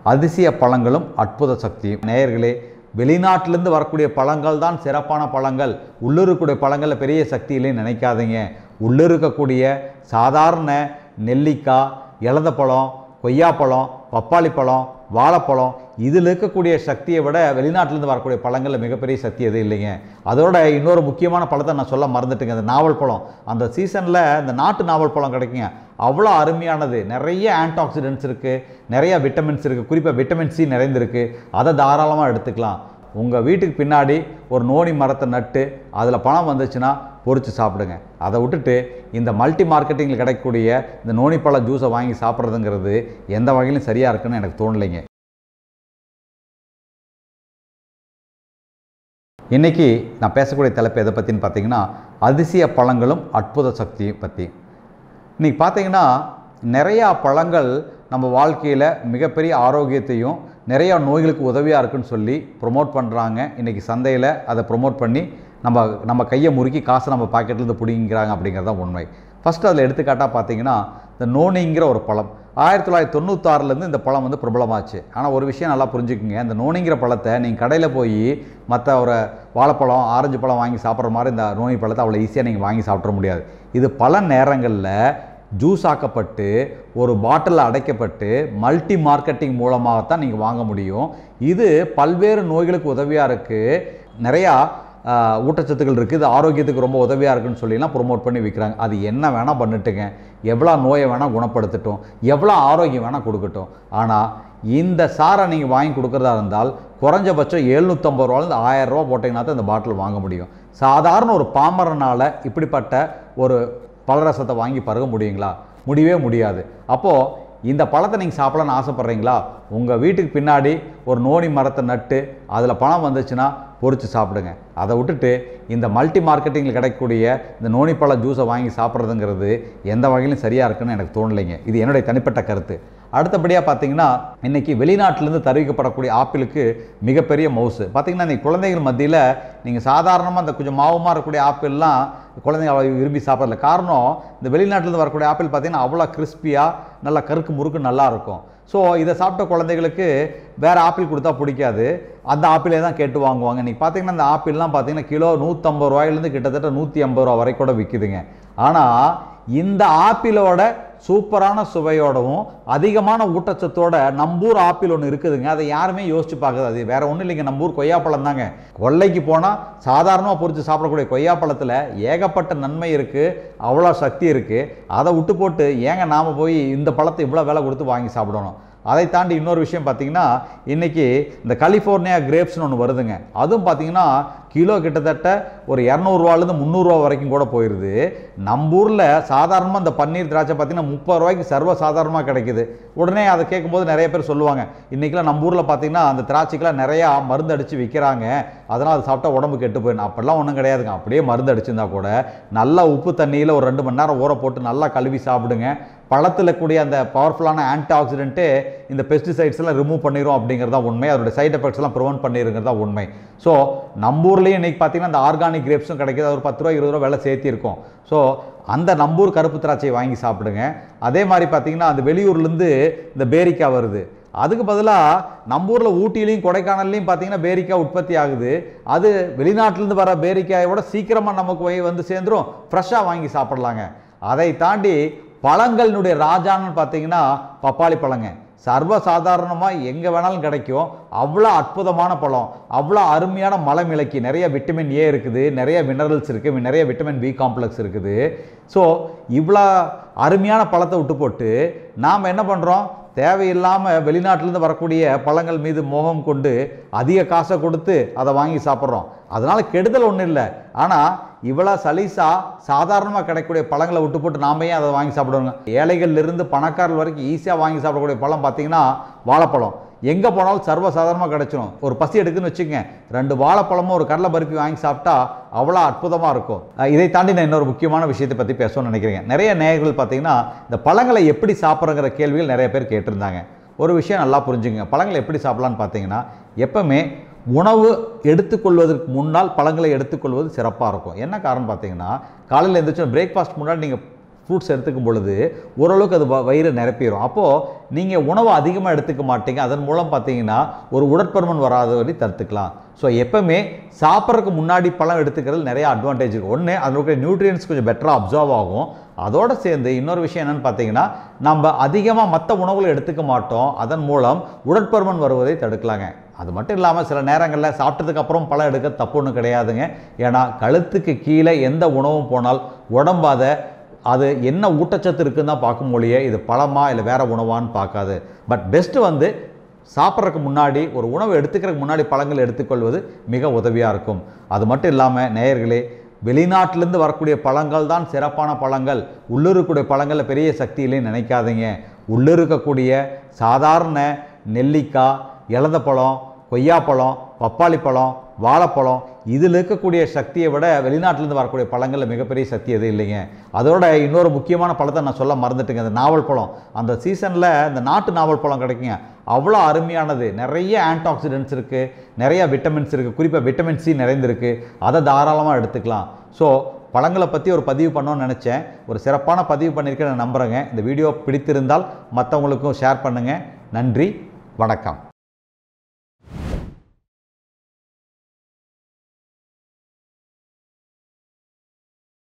அதிசய பழங்களும் அற்புத சக்தியும் நேயர்களே வெளிநாட்டிலேருந்து வரக்கூடிய பழங்கள் தான் சிறப்பான பழங்கள் உள்ளூருக்கூடிய பழங்களில் பெரிய சக்தி இல்லைன்னு நினைக்காதீங்க உள்ளிருக்கக்கூடிய சாதாரண நெல்லிக்காய் இலந்த பழம் கொய்யாப்பழம் பப்பாளி பழம் வாழைப்பழம் இதில் இருக்கக்கூடிய சக்தியை விட வெளிநாட்டிலேருந்து வரக்கூடிய பழங்களில் மிகப்பெரிய சக்தி எதுவும் இல்லைங்க அதோட இன்னொரு முக்கியமான பழத்தை நான் சொல்ல மறந்துட்டுங்க அந்த நாவல் பழம் அந்த சீசனில் இந்த நாட்டு நாவல் பழம் கிடைக்குங்க அவ்வளோ அருமையானது நிறைய ஆன்டாக்சிடென்ட்ஸ் இருக்குது நிறைய விட்டமின்ஸ் இருக்குது குறிப்பாக விட்டமின் சி நிறைந்திருக்கு அதை தாராளமாக எடுத்துக்கலாம் உங்கள் வீட்டுக்கு பின்னாடி ஒரு நோனி மரத்தை நட்டு அதில் பணம் வந்துச்சுன்னா பொறிச்சு சாப்பிடுங்க அதை விட்டுட்டு இந்த மல்டி மார்க்கெட்டிங்கில் கிடைக்கக்கூடிய இந்த நோனிப்பழ ஜூஸை வாங்கி சாப்பிட்றதுங்கிறது எந்த வகையிலும் சரியாக இருக்குன்னு எனக்கு தோணலைங்க இன்றைக்கி நான் பேசக்கூடிய தலைப்பு எதை பற்றின்னு பார்த்தீங்கன்னா அதிசய பழங்களும் அற்புத சக்தியை பற்றி இன்றைக்கி பார்த்தீங்கன்னா நிறையா பழங்கள் நம்ம வாழ்க்கையில் மிகப்பெரிய ஆரோக்கியத்தையும் நிறையா நோய்களுக்கு உதவியாக இருக்குன்னு சொல்லி ப்ரொமோட் பண்ணுறாங்க இன்றைக்கி சந்தையில் அதை ப்ரொமோட் பண்ணி நம்ம நம்ம கையை முறுக்கி காசை நம்ம பாக்கெட்லேருந்து பிடிங்கிறாங்க அப்படிங்கிறது தான் உண்மை ஃபஸ்ட்டு அதில் எடுத்துக்காட்டாக பார்த்தீங்கன்னா இந்த நோனிங்கிற ஒரு பழம் ஆயிரத்தி தொள்ளாயிரத்தி தொண்ணூத்தாறுலேருந்து இந்த பழம் வந்து பிரபலமாச்சு ஆனால் ஒரு விஷயம் நல்லா புரிஞ்சுக்குங்க இந்த நோனிங்கிற பழத்தை நீங்கள் கடையில் போய் மற்ற ஒரு வாழைப்பழம் ஆரஞ்சு பழம் வாங்கி சாப்பிட்ற மாதிரி இந்த நோனி பழத்தை அவ்வளோ ஈஸியாக நீங்கள் வாங்கி சாப்பிட முடியாது இது பல நேரங்களில் ஜூஸ் ஆக்கப்பட்டு ஒரு பாட்டிலில் அடைக்கப்பட்டு மல்டி மார்க்கெட்டிங் மூலமாகத்தான் நீங்கள் வாங்க முடியும் இது பல்வேறு நோய்களுக்கு உதவியாக இருக்குது நிறையா ஆஹ், ஊட்டச்சத்துக்கள் இருக்குது இது ஆரோக்கியத்துக்கு ரொம்ப உதவியாக இருக்குன்னு சொல்லிலாம் ப்ரொமோட் பண்ணி விற்கிறாங்க அது என்ன வேணால் பண்ணிட்டுங்க எவ்வளோ நோயை வேணால் குணப்படுத்தட்டும் எவ்வளோ ஆரோக்கியம் வேணால் கொடுக்கட்டும் ஆனால் இந்த சாரை நீங்கள் வாங்கி கொடுக்குறதா இருந்தால் குறைஞ்சபட்சம் எழுநூற்றம்பது ரூபாலேருந்து ஆயிரம் ரூபா போட்டிங்கன்னா தான் இந்த பாட்டில் வாங்க முடியும் சாதாரண ஒரு பாமரனால் இப்படிப்பட்ட ஒரு பலரசத்தை வாங்கி பருக முடியுங்களா முடியவே முடியாது அப்போது இந்த பழத்தை நீங்கள் சாப்பிடலான்னு ஆசைப்பட்றீங்களா உங்கள் வீட்டுக்கு பின்னாடி ஒரு நோனி மரத்தை நட்டு அதில் பழம் வந்துச்சுன்னா பொறிச்சு சாப்பிடுங்க அதை விட்டுட்டு இந்த மல்டி மார்க்கெட்டிங்கில் கிடைக்கக்கூடிய இந்த நோனி பழ ஜூஸை வாங்கி சாப்பிட்றதுங்கிறது எந்த வகையிலும் சரியாக இருக்குன்னு எனக்கு தோணலைங்க இது என்னுடைய தனிப்பட்ட கருத்து அடுத்தபடியாக பார்த்தீங்கன்னா இன்றைக்கி வெளிநாட்டிலேருந்து தெரிவிக்கப்படக்கூடிய ஆப்பிளுக்கு மிகப்பெரிய மவுசு பார்த்தீங்கன்னா இன்னைக்கு குழந்தைகள் மத்தியில் நீங்கள் சாதாரணமாக இந்த கொஞ்சம் மாவுமாக இருக்கக்கூடிய ஆப்பிள்லாம் குழந்தைங்க அவ்வளோ விரும்பி சாப்பிடல காரணம் இந்த வெளிநாட்டிலேருந்து வரக்கூடிய ஆப்பிள் பார்த்தீங்கன்னா அவ்வளோ கிறிஸ்பியாக நல்லா கருக்கு முறுக்கு நல்லா இருக்கும் ஸோ இதை சாப்பிட்ட குழந்தைகளுக்கு வேறு ஆப்பிள் கொடுத்தா பிடிக்காது அந்த ஆப்பிளே தான் கேட்டு வாங்குவாங்க இன்றைக்கி பார்த்தீங்கன்னா இந்த ஆப்பிள்லாம் பார்த்தீங்கன்னா கிலோ நூற்றம்பது ரூபாயிலேருந்து கிட்டத்தட்ட நூற்றி ஐம்பது ரூபா வரைக்கும் கூட விற்குதுங்க ஆனால் இந்த ஆப்பிளோட சூப்பரான சுவையோடவும் அதிகமான ஊட்டச்சத்தோட நம்பூர் ஆப்பிள் ஒன்று இருக்குதுங்க அதை யாருமே யோசிச்சு பார்க்குறது அது வேற ஒன்றும் இல்லைங்க நம்பூர் கொய்யாப்பழம் தாங்க கொல்லைக்கு போனால் சாதாரணமாக பொறிச்சு சாப்பிடக்கூடிய கொய்யாப்பழத்தில் ஏகப்பட்ட நன்மை இருக்குது அவ்வளோ சக்தி இருக்குது அதை விட்டு போட்டு ஏங்க நாம் போய் இந்த பழத்தை இவ்வளோ விலை கொடுத்து வாங்கி சாப்பிடணும் அதை தாண்டி இன்னொரு விஷயம் பார்த்தீங்கன்னா இன்றைக்கி இந்த கலிஃபோர்னியா கிரேப்ஸ்னு ஒன்று வருதுங்க அதுவும் பார்த்தீங்கன்னா கிலோ கிட்டத்தட்ட ஒரு இரநூறுவாலேருந்து முந்நூறுரூவா வரைக்கும் கூட போயிடுது நம்ம ஊரில் சாதாரணமாக இந்த பன்னீர் திராட்சை பார்த்தீங்கன்னா முப்பது ரூபாய்க்கு சர்வ சாதாரணமாக கிடைக்குது உடனே அதை கேட்கும்போது நிறைய பேர் சொல்லுவாங்க இன்றைக்கெலாம் நம்ம ஊரில் பார்த்தீங்கன்னா அந்த திராட்சைக்கெலாம் நிறையா மருந்து அடித்து விற்கிறாங்க அதனால் அது சாப்பிட்டா உடம்பு கெட்டு போயிடும் அப்படிலாம் ஒன்றும் கிடையாதுங்க அப்படியே மருந்து அடிச்சிருந்தா கூட நல்லா உப்பு தண்ணியில் ஒரு ரெண்டு மணி நேரம் ஊற போட்டு நல்லா கழுவி சாப்பிடுங்க பழத்தில் கூடிய அந்த பவர்ஃபுல்லான ஆன்டி ஆக்சிடென்ட்டு இந்த பெஸ்டிசைட்ஸ் எல்லாம் ரிமூவ் பண்ணிடும் அப்படிங்கிறது தான் உண்மை அதோட சைட் எஃபெக்ட்ஸ் எல்லாம் ப்ரிவென்ட் பண்ணிருங்கிறது தான் உண்மை ஸோ நம்ம ஊர்லேயும் இன்றைக்கி பார்த்தீங்கன்னா இந்த ஆர்கானிக் கிரேப்ஸும் கிடைக்குது அது ஒரு பத்து ரூபா இருபது ரூபா விலை சேர்த்திருக்கோம் ஸோ அந்த நம்பூர் கருப்பு திராட்சையை வாங்கி சாப்பிடுங்க அதே மாதிரி பார்த்தீங்கன்னா அந்த வெளியூர்லேருந்து இந்த பேரிக்காய் வருது அதுக்கு பதிலாக நம்ம ஊரில் ஊட்டிலையும் கொடைக்கானல்லையும் பார்த்தீங்கன்னா பேரிக்காய் உற்பத்தி ஆகுது அது வெளிநாட்டிலேருந்து வர பேரிக்காயோட சீக்கிரமாக நமக்கு போய் வந்து சேர்ந்துரும் ஃப்ரெஷ்ஷாக வாங்கி சாப்பிடலாங்க அதை தாண்டி பழங்களினுடைய ராஜான்னு பார்த்தீங்கன்னா பப்பாளி பழங்க சர்வ சாதாரணமாக எங்கே வேணாலும் கிடைக்கும் அவ்வளோ அற்புதமான பழம் அவ்வளோ அருமையான மலம் இலக்கி நிறைய விட்டமின் ஏ இருக்குது நிறைய மினரல்ஸ் இருக்குது நிறைய விட்டமின் பி காம்ப்ளெக்ஸ் இருக்குது ஸோ இவ்வளோ அருமையான பழத்தை விட்டு போட்டு நாம் என்ன பண்ணுறோம் தேவையில்லாமல் வெளிநாட்டிலேருந்து வரக்கூடிய பழங்கள் மீது மோகம் கொண்டு அதிக காசை கொடுத்து அதை வாங்கி சாப்பிட்றோம் அதனால் கெடுதல் ஒன்றும் இல்லை ஆனால் இவ்வளோ சலீஸா சாதாரணமாக கிடைக்கக்கூடிய பழங்களை விட்டு போட்டு நாம ஏன் அதை வாங்கி சாப்பிடுவோங்க ஏழைகள்ல இருந்து பணக்காரர்கள் வரைக்கும் ஈஸியாக வாங்கி சாப்பிடக்கூடிய பழம் பார்த்தீங்கன்னா வாழைப்பழம் எங்கே போனாலும் சர்வ சாதாரணமாக கிடைச்சிடும் ஒரு பசி எடுக்குன்னு வச்சுக்கங்க ரெண்டு வாழைப்பழமும் ஒரு கடலை பருப்பி வாங்கி சாப்பிட்டா அவ்வளோ அற்புதமாக இருக்கும் அஹ் இதை தாண்டி நான் இன்னொரு முக்கியமான விஷயத்தை பற்றி பேசணும்னு நினைக்கிறேங்க நிறைய நேயர்கள் பார்த்தீங்கன்னா இந்த பழங்களை எப்படி சாப்பிட்றங்கிற கேள்விகள் நிறைய பேர் கேட்டிருந்தாங்க ஒரு விஷயம் நல்லா புரிஞ்சுங்க பழங்களை எப்படி சாப்பிடலான்னு பார்த்தீங்கன்னா எப்பவுமே உணவு எடுத்துக்கொள்வதற்கு முன்னால் பழங்களை எடுத்துக்கொள்வது சிறப்பாக இருக்கும் என்ன காரணம் பார்த்தீங்கன்னா காலையில் எழுந்திரிச்சு பிரேக்ஃபாஸ்ட் முன்னாடி நீங்கள் ஃப்ரூட்ஸ் எடுத்துக்கும் பொழுது ஓரளவுக்கு அது வ- வயிறு நிரப்பிடும் அப்போது நீங்கள் உணவு அதிகமாக எடுத்துக்க மாட்டீங்க அதன் மூலம் பார்த்தீங்கன்னா ஒரு உடற்பருமன் வராத வரை தடுத்துக்கலாம் ஸோ எப்பவுமே சாப்பிட்றதுக்கு முன்னாடி பழம் எடுத்துக்கிறது நிறைய அட்வான்டேஜ் இருக்குது ஒன்று அதனுடைய நியூட்ரியன்ஸ் கொஞ்சம் பெட்டராக அப்சர்வ் ஆகும் அதோடு சேர்ந்து இன்னொரு விஷயம் என்னன்னு பார்த்தீங்கன்னா நம்ம அதிகமாக மற்ற உணவுகளை எடுத்துக்க மாட்டோம் அதன் மூலம் உடற்பருமன் வருவதை தடுக்கலாங்க அது மட்டும் இல்லாமல் சில நேரங்களில் சாப்பிட்டதுக்கு அப்புறம் பழம் எடுக்க தப்பு ஒன்றும் கிடையாதுங்க ஏன்னா கழுத்துக்கு கீழே எந்த உணவும் போனால் உடம்பு அதை அது என்ன ஊட்டச்சத்து இருக்குன்னு தான் பார்க்கும் மொழியே இது பழமா இல்லை வேற உணவான்னு பார்க்காது பட் பெஸ்ட்டு வந்து சாப்பிட்றதுக்கு முன்னாடி ஒரு உணவு எடுத்துக்கிறதுக்கு முன்னாடி பழங்கள் எடுத்துக்கொள்வது மிக உதவியாக இருக்கும் அது மட்டும் இல்லாமல் நேயர்களே வெளிநாட்டிலேருந்து வரக்கூடிய பழங்கள் தான் சிறப்பான பழங்கள் உள்ளிருக்கக்கூடிய பழங்களில் பெரிய சக்தி இல்லைன்னு நினைக்காதீங்க உள்ளிருக்கக்கூடிய சாதாரண நெல்லிக்காய் இலந்த பழம் கொய்யாப்பழம் பப்பாளி பழம் வாழைப்பழம் இதில் இருக்கக்கூடிய சக்தியை விட வெளிநாட்டிலேருந்து வரக்கூடிய பழங்களில் மிகப்பெரிய சக்தி எதுவும் இல்லைங்க அதோட இன்னொரு முக்கியமான பழத்தை நான் சொல்ல மறந்துட்டுங்க அந்த நாவல் பழம் அந்த சீசனில் இந்த நாட்டு நாவல் பழம் கிடைக்குங்க அவ்வளோ அருமையானது நிறைய ஆன்டாக்சிடென்ட்ஸ் இருக்குது நிறைய விட்டமின்ஸ் இருக்குது குறிப்பாக விட்டமின் சி நிறைந்திருக்கு அதை தாராளமாக எடுத்துக்கலாம் ஸோ பழங்களை பற்றி ஒரு பதிவு பண்ணணும்னு நினச்சேன் ஒரு சிறப்பான பதிவு பண்ணியிருக்கேன் நான் நம்புகிறேங்க இந்த வீடியோ பிடித்திருந்தால் மற்றவங்களுக்கும் ஷேர் பண்ணுங்கள் நன்றி வணக்கம்